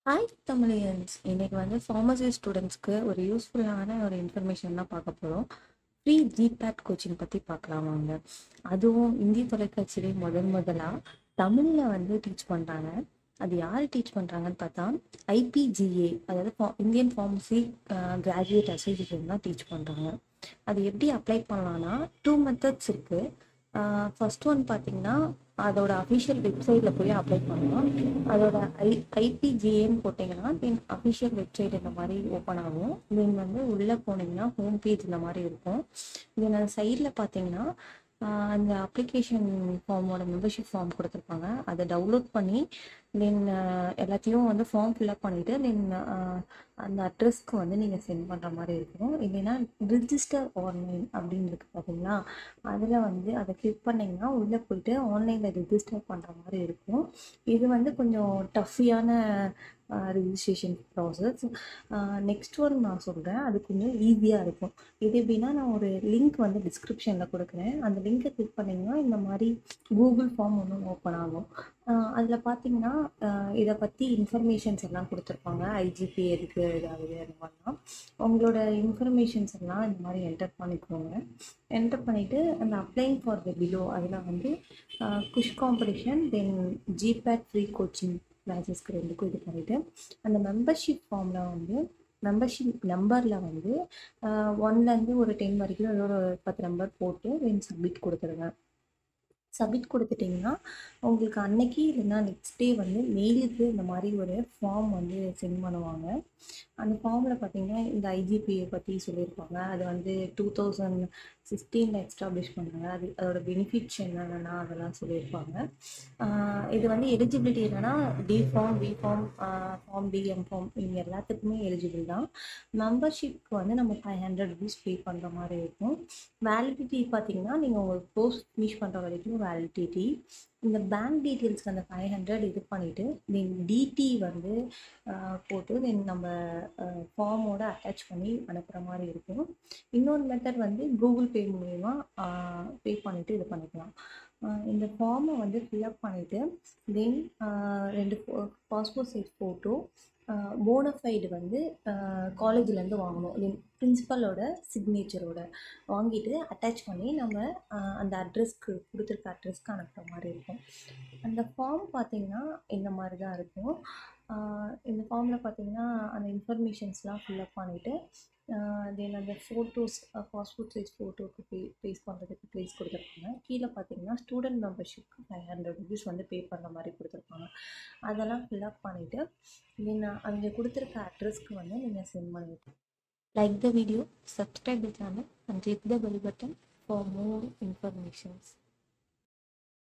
hi Tamilians இன்னைக்கு வந்து pharmacy ஸ்டூடெண்ட்ஸ்க்கு ஒரு யூஸ்ஃபுல்லான ஒரு இன்ஃபர்மேஷன் தான் பார்க்க போகிறோம் ஃப்ரீ ஜிபேட் கோச்சிங் பற்றி பார்க்கலாம் வாங்க அதுவும் இந்திய தொலைக்காட்சியிலே முதன் முதலாக தமிழில் வந்து டீச் பண்ணுறாங்க அது யார் டீச் பண்ணுறாங்கன்னு பார்த்தா ஐபிஜிஏ அதாவது ஃபா- இந்தியன் ஃபார்மசி கிராஜுவேட் அசோசியேஷன் தான் டீச் பண்ணுறாங்க அது எப்படி அப்ளை பண்ணலான்னா டூ மெத்தட்ஸ் இருக்குது ஃபர்ஸ்ட் ஒன் பார்த்தீங்கன்னா அதோட அஃபிஷியல் வெப்சைட்டில் போய் அப்ளை பண்ணலாம் அதோட ஐ ஐபிஜிஏன்னு போட்டிங்கன்னா தென் அஃபிஷியல் வெப்சைட் இந்த மாதிரி ஓப்பன் ஆகும் தென் வந்து உள்ளே போனீங்கன்னா ஹோம் பேஜ் இந்த மாதிரி இருக்கும் தென் அந்த சைடில் பார்த்தீங்கன்னா ஆஹ் அந்த அப்ளிகேஷன் ஃபார்மோட மெம்பர்ஷிப் ஃபார்ம் கொடுத்துருப்பாங்க அதை டவுன்லோட் பண்ணி தென் எல்லாத்தையும் வந்து ஃபார்ம் ஃபில்அப் பண்ணிவிட்டு தென் அந்த அட்ரஸ்க்கு வந்து நீங்கள் சென்ட் பண்ணுற மாதிரி இருக்கும் இல்லைன்னா ரிஜிஸ்டர் ஆன்லைன் அப்படின்னு இருக்கு பார்த்தீங்களா அதில் வந்து அதை கிளிக் பண்ணிங்கன்னா உள்ளே போயிட்டு ஆன்லைனில் ரிஜிஸ்டர் பண்ணுற மாதிரி இருக்கும் இது வந்து கொஞ்சம் டஃபியான ரிஜிஸ்ட்ரேஷன் ப்ராசஸ் நெக்ஸ்ட் ஒன் நான் சொல்கிறேன் அது கொஞ்சம் ஈஸியாக இருக்கும் இது எப்படின்னா நான் ஒரு லிங்க் வந்து டிஸ்கிரிப்ஷனில் கொடுக்குறேன் அந்த லிங்கை கிளிக் பண்ணிங்கன்னா இந்த மாதிரி கூகுள் ஃபார்ம் ஒன்று ஓப்பன் ஆகும் அதில் பார்த்தீங்கன்னா இதை பற்றி இன்ஃபர்மேஷன்ஸ் எல்லாம் கொடுத்துருப்பாங்க ஐஜிபி எதுக்கு இதாகுது அந்த மாதிரிலாம் உங்களோட இன்ஃபர்மேஷன்ஸ் எல்லாம் இந்த மாதிரி என்டர் பண்ணிக்கோங்க என்டர் பண்ணிவிட்டு அந்த அப்ளைங் ஃபார் த பிலோ அதில் வந்து குஷ் competition then GPAT free coaching கிளாஸஸ்க்கு ரெண்டுக்கும் இது பண்ணிவிட்டு அந்த மெம்பர்ஷிப் ஃபார்மில் வந்து மெம்பர்ஷிப் நம்பரில் வந்து ஒன்லேருந்து ஒரு டென் வரைக்கும் ஏதோ ஒரு பத்து நம்பர் போட்டு தென் சப்மிட் கொடுத்துருங்க சப்மிட் கொடுத்துட்டிங்கன்னா உங்களுக்கு அன்னைக்கு இல்லைன்னா நெக்ஸ்ட் டே வந்து மெயிலுக்கு இந்த மாதிரி ஒரு ஃபார்ம் வந்து சென்ட் பண்ணுவாங்க அந்த ஃபார்மில் பார்த்தீங்கன்னா இந்த ஐஜிபியை பற்றி சொல்லியிருப்பாங்க அது வந்து டூ தௌசண்ட் சிக்ஸ்டீனில் எஸ்டாப்ளிஷ் பண்ணாங்க அது அதோட பெனிஃபிட்ஸ் என்னென்னா அதெல்லாம் சொல்லியிருப்பாங்க ஆஹ் இது வந்து எலிஜிபிலிட்டி என்னென்னா D form B form form D M form இவங்க எல்லாத்துக்குமே எலிஜிபிள் தான் மெம்பர்ஷிப்க்கு வந்து நம்ம ஃபைவ் ஹண்ட்ரட் ருபீஸ் பே பண்ணுற மாதிரி இருக்கும் வேலிடிட்டி பார்த்தீங்கன்னா நீங்கள் உங்கள் கோர்ஸ் ஃபினிஷ் பண்ணுற வரைக்கும் வேலிடிட்டி இந்த பேங்க் டீட்டெயில்ஸ்க்கு அந்த ஃபைவ் ஹண்ட்ரட் இது பண்ணிவிட்டு தென் டிடி வந்து ஆஹ் போட்டு தென் நம்ம ஃபார்மோட அட்டாச் பண்ணி அனுப்புகிற மாதிரி இருக்கும் இன்னொரு மெத்தட் வந்து கூகுள் பே மூலயமா பே பண்ணிவிட்டு இது பண்ணிக்கலாம் ஆஹ் இந்த ஃபார்மை வந்து ஃபில்அப் பண்ணிவிட்டு தென் ரெண்டு பாஸ்போர்ட் சைஸ் ஃபோட்டோ போனஃபைடு வந்து காலேஜ்லேருந்து வாங்கணும் தென் பிரின்ஸிபலோட சிக்னேச்சரோட வாங்கிட்டு அட்டாச் பண்ணி நம்ம ஆஹ் அந்த அட்ரஸ்க்கு கொடுத்துருக்க அட்ரஸ்க்கு அனுப்புகிற மாதிரி இருக்கும் அந்த ஃபார்ம் பார்த்தீங்கன்னா இந்த மாதிரி தான் இருக்கும் ஆஹ் இந்த ஃபார்மில் பார்த்தீங்கன்னா அந்த இன்ஃபர்மேஷன்ஸ்லாம் ஃபில்அப் பண்ணிவிட்டு தென் அந்த ஃபோட்டோஸ் பாஸ்போர்ட் சைஸ் ஃபோட்டோக்கு பே பேஸ் பண்ணுறதுக்கு ப்ளேஸ் கொடுத்துருப்பாங்க கீழே பார்த்தீங்கன்னா ஸ்டூடெண்ட் மெம்பர்ஷிப்க்கு ஃபைவ் ஹண்ட்ரட் ருபீஸ் வந்து பே பண்ணுற மாதிரி கொடுத்துருப்பாங்க அதெல்லாம் ஃபில்அப் பண்ணிவிட்டு தென் அங்கே கொடுத்துருக்க அட்ரஸ்க்கு வந்து நீங்கள் சென்ட் பண்ணிவிட்டு like the video subscribe the channel and click the bell button for more informations